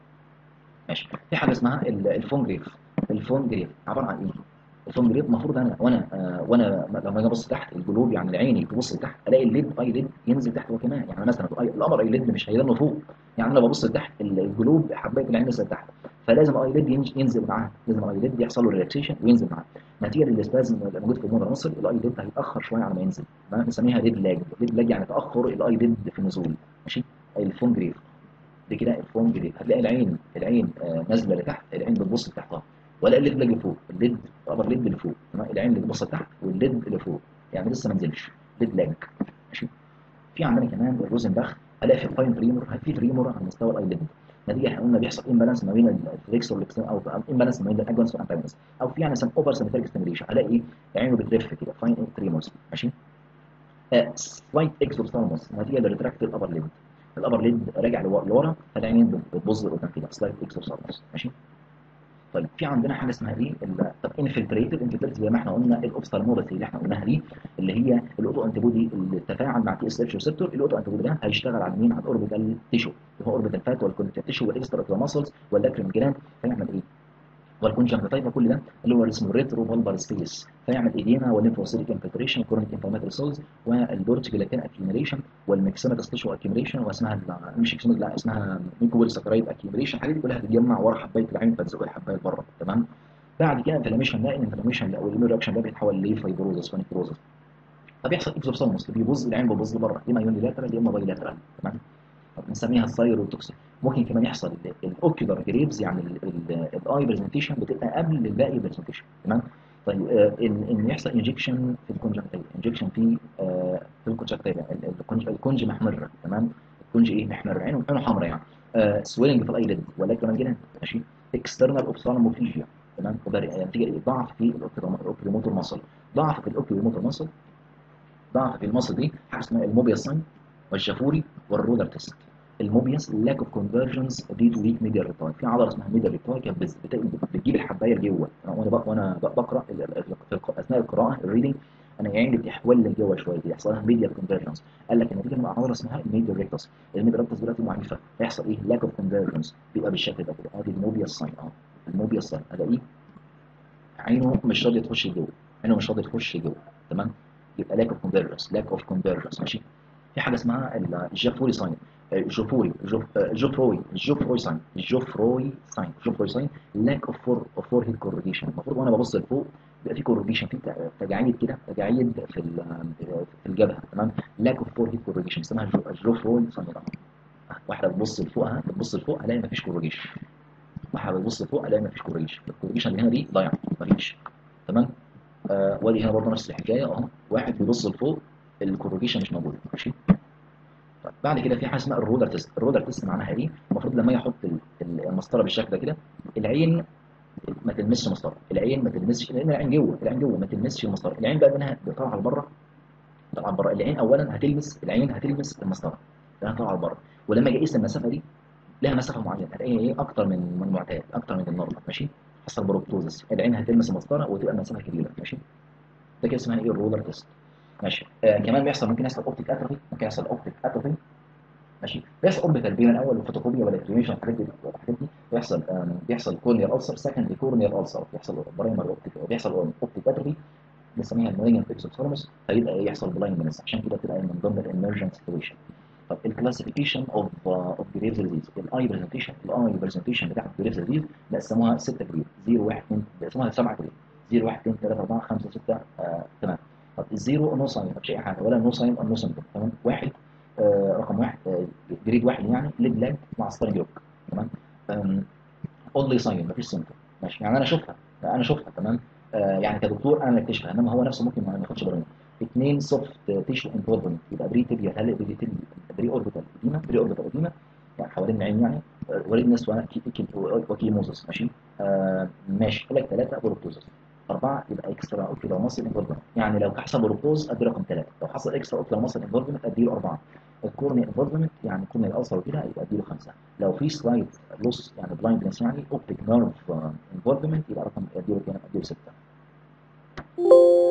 ماشي في حاجه اسمها ال- الفون جريف الفون جريف عباره عن ايه الفون جريف المفروض انا وانا آه وانا لما اجي ابص تحت الجلوب يعني العيني تبص تحت الاقي الليد اي ليد ينزل تحت هو كمان يعني مثلا الأي- القمر اي ليد مش هيضل فوق يعني انا ببص تحت ال- الجلوب حبايه العين نزل تحت فلازم اي ليد ينج- ينزل معاه لازم اي ليد يحصل له ريلاكسيشن وينزل معاه نتيجه للاسبازم اللي موجود في المونر مصر الاي ليد هيتاخر شويه على ما ينزل تمام بنسميها ليد لاج ليد لاج يعني تاخر الاي ليد في النزول ماشي الفون جريف دي كده الفون جريد هتلاقي العين العين آه نازله لتحت العين بتبص لتحتها ولا الليد اللي فوق الليد الابر ليد اللي فوق تمام العين اللي بتبص لتحت والليد اللي فوق يعني لسه ما نزلش ليد لاج ماشي في عندنا كمان الروزنباخ الاقي في الفاين تريمور في تريمور على مستوى الايليد نتيجه احنا قلنا بيحصل امبالانس ما بين الفليكس والاكستن او امبالانس ما بين الاجونس والانتاجونس او في يعني سم اوفر سيمتريك ستيميليشن الاقي ايه عينه بتلف كده فاين تريمورز ماشي سلايت اكسوبثالموس نتيجه للريتراكت الابر ليد الابر ليد راجع لو- لورا فالعينين بتبص لقدام كده سلايت اكسوبثالموس ماشي طيب في عندنا حاجه اسمها ايه ال- طب انفلتريتد انفلتريتد زي ما احنا قلنا الاوبثالمولوجي اللي احنا قلناها دي اللي هي الاوتو انتي بودي اللي تفاعل مع تي اس اتش ريسبتور الاوتو انتي بودي ده هيشتغل على مين على الاوربيتال تيشو اللي هو اوربيتال فات والكونكتيف تيشو والاكسترا ماسلز واللاكريم جلاند فيعمل ايه والكونجنكتيفا كل ده اللي هو اسمه ريترو فالبر سبيس فيعمل ايدينا والليمفوسيتيك انفلتريشن كورونيك انفلاماتوري سيلز والبورتش جلاكين اكيوميليشن والميكسيماتس تيشو اكيوميليشن واسمها ال- مش اكسيمات لا اسمها ميكوبول ساكرايد اكيوميليشن الحاجات دي كلها بتتجمع ورا حبايه العين فتزق الحبايه بره تمام بعد كده انفلاميشن لا الانفلاميشن او الاميون رياكشن ده بيتحول لفايبروزس ونيكروزس فبيحصل اكزوبسالموس بيبوظ العين بيبوظ لبره يا اما يونيلاترال يا اما بايلاترال تمام طب بنسميها الثايروتوكسين ممكن كمان يحصل الاوكيولار جريفز يعني الاي برزنتيشن بتبقى قبل الباقي برزنتيشن تمام طيب آه، ان ان يحصل انجكشن في الكونجكتيفا انجكشن في آه، في الكونجكتيفا ال- الكونج الكونج محمره تمام الكونج ايه محمر عينه عينه حمراء يعني آه سويلنج في الايلid ولكن الجنان ماشي اكسترنال اوبثالموفيجيا تمام وده نتيجه ضعف في الاوكيلوموتور ماسل ضعف في الاوكيلوموتور ماسل ضعف في المصل دي حاجه اسمها الموبياس ساين والشافوري والرولر تيست الموبياس لاك اوف كونفرجنس دي تو ويك ميديا ريتاي في عضله اسمها ميديا ريتاي كانت بت- بت- بتجيب الحبايه لجوه وانا بق- وانا بق- بقرا ال- ال- في الق- اثناء القراءه الريدنج انا عيني بتحول لجوه شويه دي يحصل لها ميديا كونفرجنس قال لك النتيجه من عضله اسمها الميديا ريكتس الميديا ريكتس دلوقتي ضعيفه هيحصل ايه لاك اوف كونفرجنس بيبقى بالشكل ده كده ادي الموبياس ساين اه الموبياس ساين الاقيه عينه مش راضيه تخش جوه عينه مش راضيه تخش جوه تمام يبقى لاك اوف كونفرجنس لاك اوف كونفرجنس ماشي في حاجه اسمها الجافوري ساين آه، جوفوري جوف آه، جوفروي جوفروي ساين جوفروي ساين جوفروي ساين لاك اوف فور فور هيد كورجيشن المفروض وانا ببص لفوق بيبقى في كورجيشن في تع- تجاعيد كده تجاعيد في ال- في الجبهه تمام لاك اوف فور هيد كورجيشن اسمها جو- جوفروي ساين واحده بتبص لفوقها بتبص لفوق الاقي مفيش كورجيشن واحده بتبص لفوق الاقي مفيش كورجيشن الكورجيشن اللي هنا دي ضايعه مفيش تمام آه وادي هنا برضه نفس الحكايه اهو واحد بيبص لفوق الكورجيشن مش موجود ماشي طيب بعد كده في حاجه اسمها الرودر تيست الرودر تيست معناها ايه المفروض لما يحط ال- ال- المسطره بالشكل ده كده العين ما تلمسش المسطره العين ما تلمسش لان العين جوه العين جوه ما تلمسش المسطره العين بقى منها طالعه لبره طالعه لبره العين اولا هتلمس العين هتلمس المسطره لانها طالعه لبره ولما اجي اقيس المسافه دي لها مسافه معينه هتلاقيها ايه اكتر من من المعتاد اكتر من النورمال ماشي حصل بروبتوزس العين هتلمس المسطره وتبقى المسافه كبيره ماشي ده كده اسمها ايه الرولر تيست ماشي آه كمان بيحصل ممكن يحصل اوبتيك اتروفي ممكن يحصل اوبتيك اتروفي ماشي بيحصل اوربيتال بين الاول والفوتوكوبيا والاكتيفيشن الحاجات دي الحاجات دي بيحصل آم، بيحصل كورنيال السر سكند كورنيال السر بيحصل برايمري اوبتيك بيحصل اوبتيك اتروفي بنسميها المالجنت بيكسوثورمس فيبقى إيه؟ يحصل بلايندنس عشان كده بتبقى من ضمن الامرجنت سيتويشن طب الكلاسيفيكيشن اوف اوف جريفز ديزيز الاي برزنتيشن الاي برزنتيشن بتاعت جريفز ديزيز بقسموها 6 جريد 0 1 2 بقسموها 7 جريد 0 1 2 3 4 5 6 تمام طب الزيرو نو ساين مفيش اي حاجه ولا نو ساين ولا نو سيمبتوم تمام واحد آه رقم واحد آه جريد واحد يعني ليد لاج مع ستارنج روك تمام اونلي ساين مفيش سيمبتوم ماشي يعني انا اشوفها انا اشوفها تمام آه يعني كدكتور انا اللي اكتشفها انما هو نفسه ممكن ما ياخدش باله منها. اثنين سوفت تيشو انفولفمنت يبقى بري تيبيا هل بري تيبيا بري اوربيتال اديما بري اوربيتال اديما يعني حوالين العين يعني آه، وريدنس وكيموزس ماشي آه ماشي قال لك ثلاثه بروبتوزس أربعة يبقى اكسترا اوكيولار ماسل انفولفمنت يعني لو حصل بروبوز ادي رقم ثلاثة لو حصل اكسترا اوكيولار ماسل انفولفمنت ادي له أربعة الكورني انفولفمنت يعني كورني الالسر وكده يبقى ادي له خمسة لو في سلايد لوس يعني بلايندنس يعني اوبتيك نيرف انفولفمنت يبقى رقم ادي له كام ادي له ستة